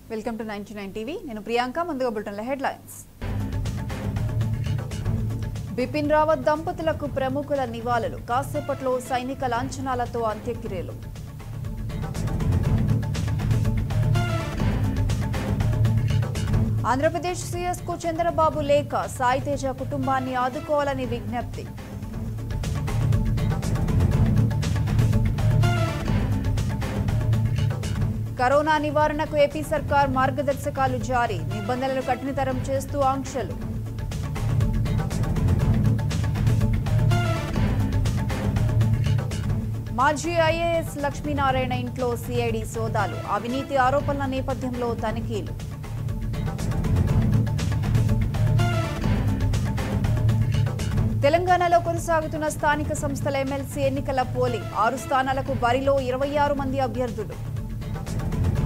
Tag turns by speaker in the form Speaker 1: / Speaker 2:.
Speaker 1: welcome to ninety nine TV నేను ప్రియాంక ముందుగా బులెటిన్ల headlines Bipin Rawat దంపతులకు ప్రముఖుల నివాళులు కాసేపట్లో సైనిక లాంఛనాలతో అంత్యక్రియలు ఆంధ్రప్రదేశ్ సీఎస్ కు చంద్రబాబు లేఖ సాయి తేజ కుటుంబాన్ని ఆదుకోవాలని విజ్ఞప్తి కరోనా నివారణకు ఏపీ సర్కార్ మార్గదర్శకాలు జారీ నిబంధనలు కఠినతరం చేస్తూ ఆంక్షలు మాజీ ఐఏఎస్ లక్ష్మీనారాయణ ఇంట్లో సిఐడి సోదాలు అవినీతి ఆరోపణల నేపథ్యంలో తనిఖీలు తెలంగాణలో కొనసాగుతున్న స్థానిక సంస్థల ఎమ్మెల్సీ ఎన్నికల పోలింగ్ ఆరు స్థానాలకు బరిలో ఇరవై ఆరు మంది అభ్యర్థులు